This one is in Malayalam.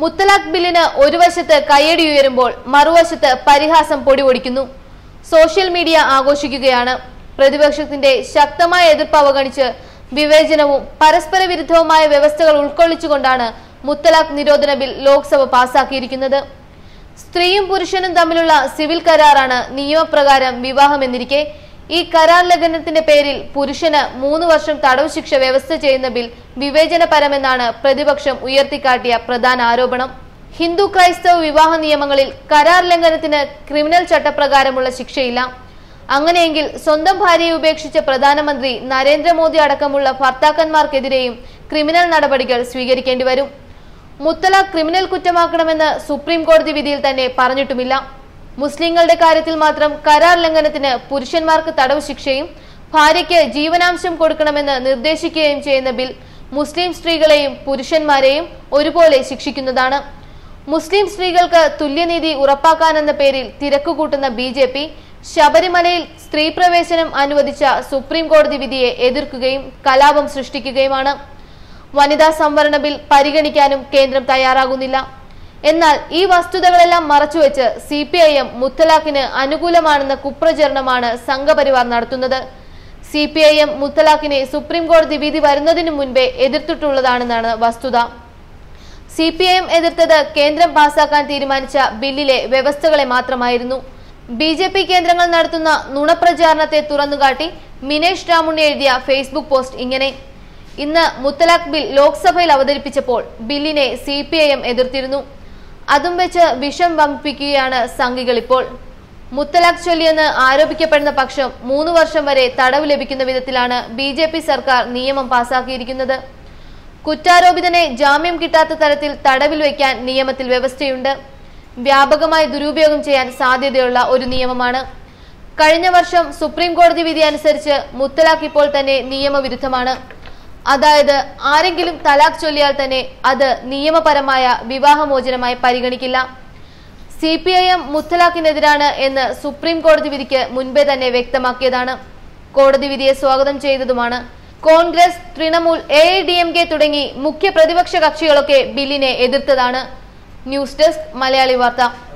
മുത്തലാഖ് ബില്ലിന് ഒരു വശത്ത് കയ്യടി ഉയരുമ്പോൾ മറുവശത്ത് പരിഹാസം പൊടിപൊടിക്കുന്നു സോഷ്യൽ മീഡിയ ആഘോഷിക്കുകയാണ് പ്രതിപക്ഷത്തിന്റെ ശക്തമായ എതിർപ്പ് അവഗണിച്ച് വിവേചനവും പരസ്പര വിരുദ്ധവുമായ വ്യവസ്ഥകൾ ഉൾക്കൊള്ളിച്ചുകൊണ്ടാണ് മുത്തലാഖ് നിരോധന ബിൽ ലോക്സഭ പാസാക്കിയിരിക്കുന്നത് സ്ത്രീയും പുരുഷനും തമ്മിലുള്ള സിവിൽ കരാറാണ് നിയമപ്രകാരം വിവാഹമെന്നിരിക്കെ ഈ കരാർ ലംഘനത്തിന്റെ പേരിൽ പുരുഷന് മൂന്ന് വർഷം തടവ് ശിക്ഷ വ്യവസ്ഥ ചെയ്യുന്ന ബിൽ വിവേചനപരമെന്നാണ് പ്രതിപക്ഷം ഉയർത്തിക്കാട്ടിയ പ്രധാന ആരോപണം ഹിന്ദു ക്രൈസ്തവ വിവാഹ നിയമങ്ങളിൽ കരാർ ലംഘനത്തിന് ക്രിമിനൽ ചട്ടപ്രകാരമുള്ള ശിക്ഷയില്ല അങ്ങനെയെങ്കിൽ സ്വന്തം ഭാര്യയെ ഉപേക്ഷിച്ച പ്രധാനമന്ത്രി നരേന്ദ്രമോദി അടക്കമുള്ള ഭർത്താക്കന്മാർക്കെതിരെയും ക്രിമിനൽ നടപടികൾ സ്വീകരിക്കേണ്ടി വരും മുത്തലാഖ് ക്രിമിനൽ കുറ്റമാക്കണമെന്ന് സുപ്രീം കോടതി വിധിയിൽ തന്നെ പറഞ്ഞിട്ടുമില്ല മുസ്ലിങ്ങളുടെ കാര്യത്തിൽ മാത്രം കരാർ ലംഘനത്തിന് പുരുഷന്മാർക്ക് തടവ് ശിക്ഷയും ഭാര്യയ്ക്ക് ജീവനാംശം കൊടുക്കണമെന്ന് നിർദ്ദേശിക്കുകയും ചെയ്യുന്ന ബിൽ മുസ്ലിം സ്ത്രീകളെയും പുരുഷന്മാരെയും ഒരുപോലെ ശിക്ഷിക്കുന്നതാണ് മുസ്ലിം സ്ത്രീകൾക്ക് തുല്യനീതി ഉറപ്പാക്കാനെന്ന പേരിൽ തിരക്കുകൂട്ടുന്ന ബി ജെ പി ശബരിമലയിൽ സ്ത്രീ പ്രവേശനം അനുവദിച്ച സുപ്രീം കോടതി വിധിയെ എതിർക്കുകയും കലാപം സൃഷ്ടിക്കുകയുമാണ് വനിതാ സംവരണ ബിൽ പരിഗണിക്കാനും കേന്ദ്രം തയ്യാറാകുന്നില്ല എന്നാൽ ഈ വസ്തുതകളെല്ലാം മറച്ചുവെച്ച് സി പി ഐ എം മുത്തലാഖിന് അനുകൂലമാണെന്ന കുപ്രചരണമാണ് സംഘപരിവാർ നടത്തുന്നത് സി പി ഐ എം മുത്തലാഖിനെ സുപ്രീം കോടതി വിധി വരുന്നതിനു മുൻപേ എതിർത്തിട്ടുള്ളതാണെന്നാണ് വസ്തുത സി പി ഐ എം എതിർത്തത് കേന്ദ്രം പാസാക്കാൻ തീരുമാനിച്ച ബില്ലിലെ വ്യവസ്ഥകളെ മാത്രമായിരുന്നു ബി ജെ പി കേന്ദ്രങ്ങൾ നടത്തുന്ന നുണപ്രചാരണത്തെ തുറന്നുകാട്ടി മിനേഷ് രാമുണ്ണി എഴുതിയ ഫേസ്ബുക്ക് പോസ്റ്റ് ഇങ്ങനെ ഇന്ന് മുത്തലാഖ് ബിൽ ലോക്സഭയിൽ അവതരിപ്പിച്ചപ്പോൾ ബില്ലിനെ സി പി ഐ എം എതിർത്തിരുന്നു അതും വെച്ച് വിഷം വമിപ്പിക്കുകയാണ് സംഘികൾ ഇപ്പോൾ മുത്തലാഖ് ചൊല്ലിയെന്ന് ആരോപിക്കപ്പെടുന്ന പക്ഷം മൂന്ന് വർഷം വരെ തടവ് ലഭിക്കുന്ന വിധത്തിലാണ് ബി ജെ പി സർക്കാർ നിയമം പാസാക്കിയിരിക്കുന്നത് കുറ്റാരോപിതനെ ജാമ്യം കിട്ടാത്ത തരത്തിൽ തടവിൽ വയ്ക്കാൻ നിയമത്തിൽ വ്യവസ്ഥയുണ്ട് വ്യാപകമായി ദുരുപയോഗം ചെയ്യാൻ സാധ്യതയുള്ള ഒരു നിയമമാണ് കഴിഞ്ഞ വർഷം സുപ്രീം കോടതി വിധി അനുസരിച്ച് മുത്തലാഖ് ഇപ്പോൾ തന്നെ നിയമവിരുദ്ധമാണ് അതായത് ആരെങ്കിലും തലാഖ് ചൊല്ലിയാൽ തന്നെ അത് നിയമപരമായ വിവാഹമോചനമായി പരിഗണിക്കില്ല സി പി ഐ എം മുത്തലാഖിനെതിരാണ് എന്ന് സുപ്രീം കോടതി വിധിക്ക് മുൻപേ തന്നെ വ്യക്തമാക്കിയതാണ് കോടതി വിധിയെ സ്വാഗതം ചെയ്തതുമാണ് Congress Trinamool A D M K തുടങ്ങി മുഖ്യ പ്രതിപക്ഷ കക്ഷികളൊക്കെ ബില്ലിനെ എതിർത്തതാണ് ന്യൂസ് ഡെസ്ക് മലയാളി വാർത്ത